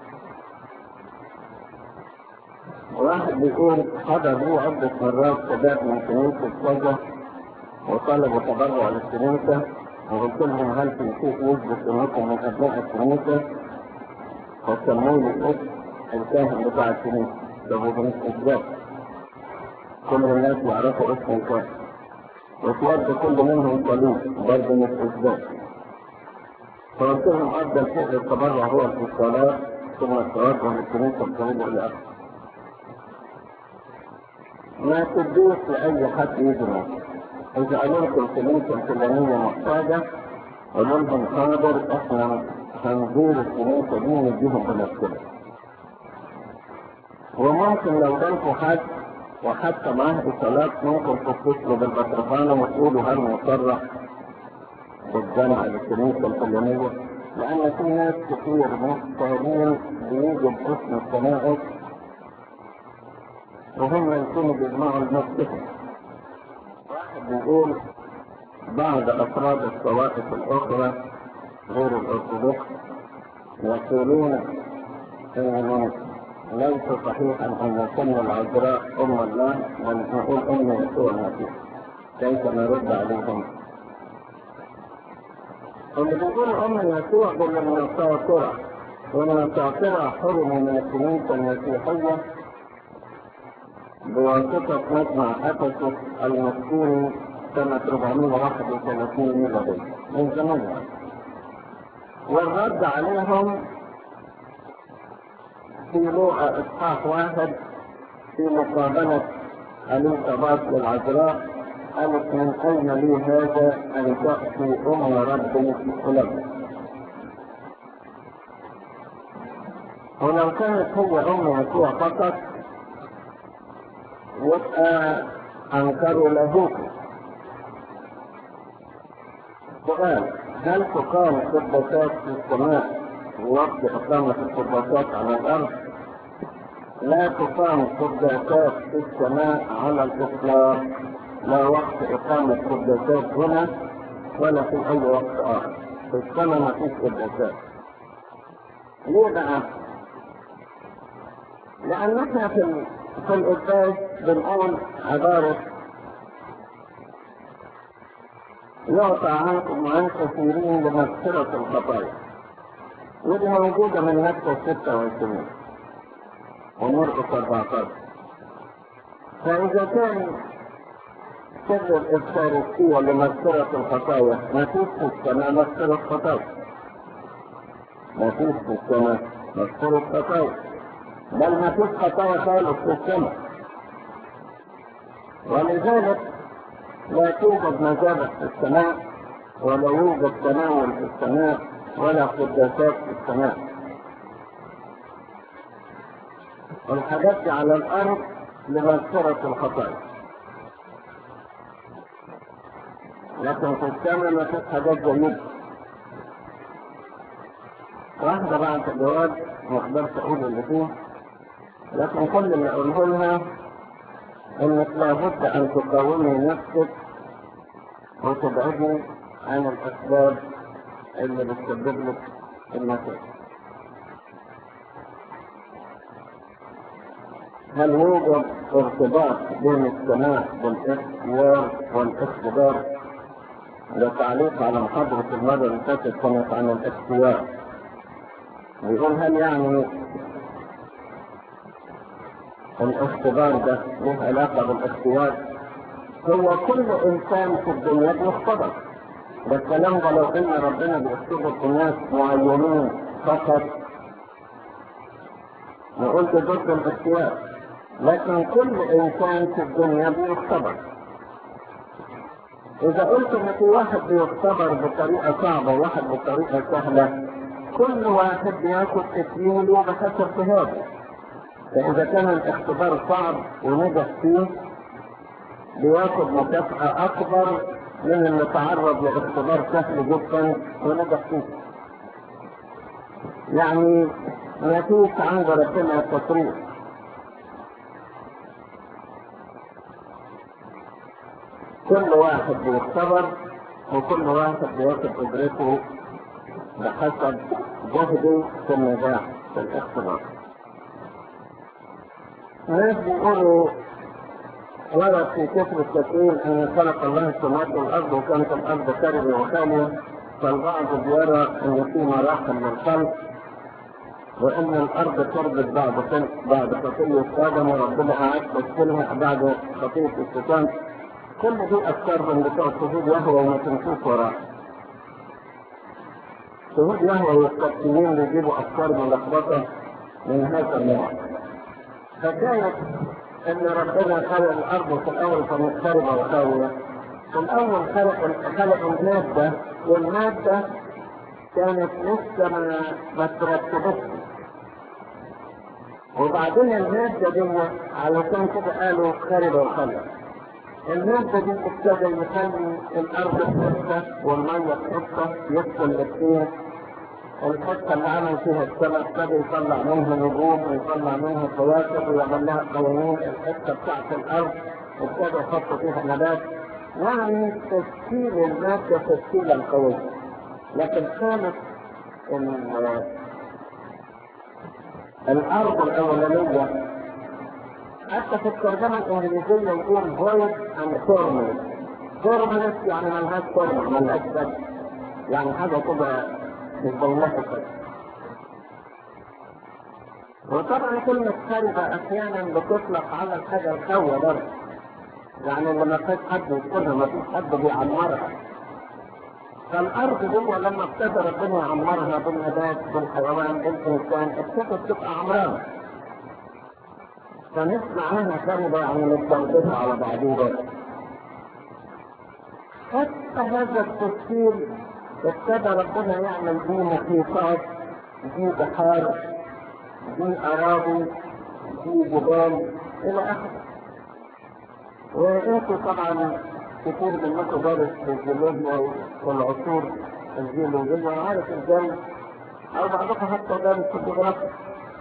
واحد بيقول حضروا عدة مرات شباب من كنيسة كذا وطلبوا تبرع للكنيسة وقلت لهم هل في شيء يثبت انكم من ابناء الكنيسة فسموا لي اسم الكاهن بتاع الكنيسة ده هو مش ازاي كل الناس يعرفوا اسم الكاهن وتود كل منهم صليب برضه مش ازاي فقلت لهم افضل شيء للتبرع هو في الصلاة ثم التوجه للكنيسة بطريقة الى اخره ما تدوش لأي حد يدرس إذا علمت الكنيسة الفلانية محتاجة قولوا لهم حاضر إحنا هنزور الكنيسة دي ونديهم بنفسنا وممكن لو جالكوا حد وحتى معاه إصالات ممكن تتصلوا بالبطرخانة وتقولوا هل مصرح بالجامعة للكنيسة الفلانية لأن في ناس كتير مختارين بيجوا باسم الكنائس وهم يكونوا بيجمعوا لنفسهم واحد بيقول بعض افراد الطوائف الاخرى غير الارثوذكس يقولون انه ليس صحيحا ان يكون العذراء ام الله بل نقول ام يسوع المسيح كيف نرد عليهم؟ اللي بيقولوا ام يسوع دول من التواتر ومن تعتبر حرم من الكنيسة المسيحية بواسطة مجمع أفسس المسكون سنة 431 ميلادية من زمان يعني. والرد عليهم في لوحة إصحاح واحد في مقابلة اليصابات للعذراء قالت من أين لي هذا أن تأتي أم ربي إلي ولو كانت هي أم يسوع فقط يبقى أنكروا لاهوته سؤال هل تقام قداسات في السماء ووقت إقامة القداسات على الأرض؟ لا تقام قداسات في السماء على الإطلاق لا وقت إقامة قداسات هنا ولا في أي وقت آخر في السماء ما فيش قداسات ليه بقى؟ لأن احنا في في القداس بنقول عبارة يعطى عنكم وعن كثيرين لمغفرة الخطايا ودي موجودة من مكة 26 ومرقس 14 فإذا كان سر الإفطارية لمغفرة الخطايا ما فيش في السماء مغفرة خطايا ما فيش في السماء مغفرة خطايا بل ما فيش خطايا خالص في السماء ولذلك لا توجد مذابح في السماء ولا يوجد تناول في السماء ولا قداسات في السماء الحاجات دي على الارض لمغفرة الخطايا لكن في السماء ما فيش حاجات جميلة واحدة بعد الجواب ما اقدرش اقول اللي فيه لكن كل اللي اقوله لها انك لابد ان تقاومي نفسك وتبعدي عن الاسباب اللي بتسبب لك المشاكل هل يوجد ارتباط بين السماء والاختيار والاختبار؟ ده تعليق على محاضرة المرة اللي فاتت كانت عن الاختيار. بيقول هل يعني الاختبار ده له علاقة بالاختيار؟ هو كل إنسان في الدنيا بيختبر. ده الكلام ده لو إن ربنا بيختبر الناس معينين فقط نقول ده ضد الاختيار. لكن كل انسان في الدنيا بيختبر اذا قلت ان في واحد بيختبر بطريقه صعبه وواحد بطريقه سهله كل واحد بياخد تكليله بحسب جهاده فاذا كان الاختبار صعب ونجح فيه بياخد مكافأة أكبر من اللي تعرض لاختبار سهل جدا ونجح فيه. يعني ما فيش عند ربنا تصريف كل واحد بيختبر وكل واحد بياخد اجرته بحسب جهده في النجاح في الاختبار. ناس بيقولوا ورد في كتب التكوين ان خلق الله السماوات والارض وكانت الارض كربة وخالية فالبعض بيرى ان في مراحل للخلق وان الارض تربط بعد خلق بعد خطية ادم وربنا اعاد تسكنها بعد خطية الشيطان كل دي افكار من بتوع شهود يهوى وما تمشوش وراها. شهود يهوى والقبطيين بيجيبوا افكار ملخبطه من هذا النوع. حكايه ان ربنا خلق الارض في الاول كانت خاربه وخاويه. في الاول خلق خلق الماده والماده كانت لسه ما ما ترتبتش. وبعدين الماده دي علشان كده قالوا خاربه وخلق. المادة دي ابتدى يخلي الأرض في حتة والمية في حتة يدخل الاثنين الحتة اللي عمل فيها السماء ابتدى يطلع منها نجوم ويطلع منها كواكب ويعمل لها قوانين الحتة بتاعت الأرض ابتدى يحط فيها نبات يعني تشكيل المادة تشكيلا قويا لكن كانت الأرض الأولانية حتى في الترجمة الإنجليزية يقول void and formless. formless يعني ملهاش فورم ملهاش شكل. يعني حاجة كده مش ضيقة كده. وطبعا كلمة خربة أحيانا بتطلق على الحاجة الخوة برضه يعني لما فيش حد يسكنها ما فيش حد بيعمرها فالأرض دي لما ابتدى ربنا يعمرها بالنبات بالحيوان بالإنسان ابتدت تبقى عمران فنسمع عنها خربة يعني نستوقفها على بعضيها حتى هذا التفسير ابتدى ربنا يعمل بيه محيطات دي بحار دي أراضي دي جبال إلى آخره وانتوا طبعا كتير منكم دارس في الجيولوجيا والعصور الجيولوجية وعارف ازاي او بعضكم حتى دارس في الجغرافيا